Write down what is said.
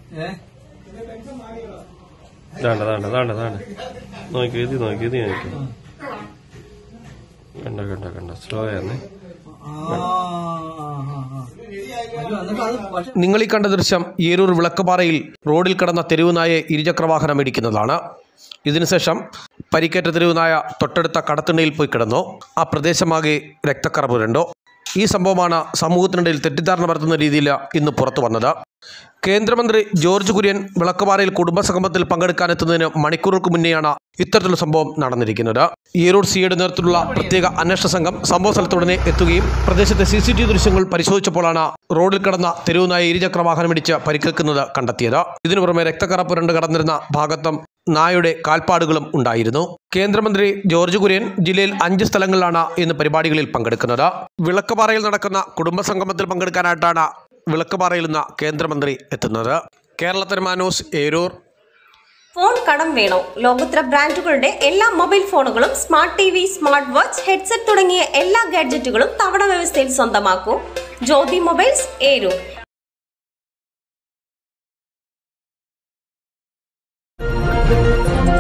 വേണ്ട വേണ്ട വേണ്ട വേണ്ട നോക്കി ഇത് നോക്കി ഇത് നോക്കി കണ്ട കണ്ട കണ്ട സ്ലോ ആയിരുന്നേ നിങ്ങൾ ഈ കണ്ട ദൃശ്യം ഏരൂർ വിളക്കുപാറയിൽ റോഡിൽ കിടന്ന തെരുവുനായെ ഇരുചക്രവാഹനം ഇടിക്കുന്നതാണ് ഇതിനുശേഷം പരിക്കേറ്റ തെരുവുനായ തൊട്ടടുത്ത കടത്തിണ്ടയിൽ പോയി കിടന്നു ആ പ്രദേശമാകെ രക്തക്കറ പുരണ്ടു ഈ സംഭവമാണ് സമൂഹത്തിനിടയിൽ തെറ്റിദ്ധാരണ പരത്തുന്ന രീതിയിൽ ഇന്ന് പുറത്തു വന്നത് കേന്ദ്രമന്ത്രി ജോർജ് കുര്യൻ വിളക്കുപാറയിൽ കുടുംബസംഗമത്തിൽ പങ്കെടുക്കാനെത്തുന്നതിന് മണിക്കൂറുകൾക്ക് മുന്നെയാണ് ഇത്തരത്തിലുള്ള സംഭവം നടന്നിരിക്കുന്നത് ഈറോഡ് സിയുടെ നേതൃത്വത്തിലുള്ള പ്രത്യേക അന്വേഷണ സംഘം സംഭവ സ്ഥലത്തുടനെ എത്തുകയും പ്രദേശത്തെ സി സി ടി വി ദൃശ്യങ്ങൾ പരിശോധിച്ചപ്പോഴാണ് റോഡിൽ കിടന്ന തെരുവുനായ ഇരുചക്ര വാഹനമിടിച്ച് പരിക്കേൽക്കുന്നത് കണ്ടെത്തിയത് ഇതിനു പുറമെ രക്തക്കറ പുരണ്ട് കടന്നിരുന്ന ഭാഗത്തും നായയുടെ കാൽപ്പാടുകളും ഉണ്ടായിരുന്നു കേന്ദ്രമന്ത്രി ജോർജ് കുര്യൻ ജില്ലയിൽ അഞ്ച് സ്ഥലങ്ങളിലാണ് ഇന്ന് പരിപാടികളിൽ പങ്കെടുക്കുന്നത് വിളക്കുപാറയിൽ നടക്കുന്ന കുടുംബസംഗമത്തിൽ പങ്കെടുക്കാനായിട്ടാണ് വിളക്കുപാറയിൽ നിന്ന് കേന്ദ്രമന്ത്രി എത്തുന്നത് കേരളത്തിന് മാനൂസ് ഏരൂർ ഫോൺ കടം വേണോ ലോകോത്തര ബ്രാൻഡുകളുടെ എല്ലാ മൊബൈൽ ഫോണുകളും smart T V smart watch headset തുടങ്ങിയ എല്ലാ ഗാഡ്ജറ്റുകളും തവണ വ്യവസ്ഥയിൽ സ്വന്തമാക്കൂ ജ്യോതി മൊബൈൽസ് ഏരൂർ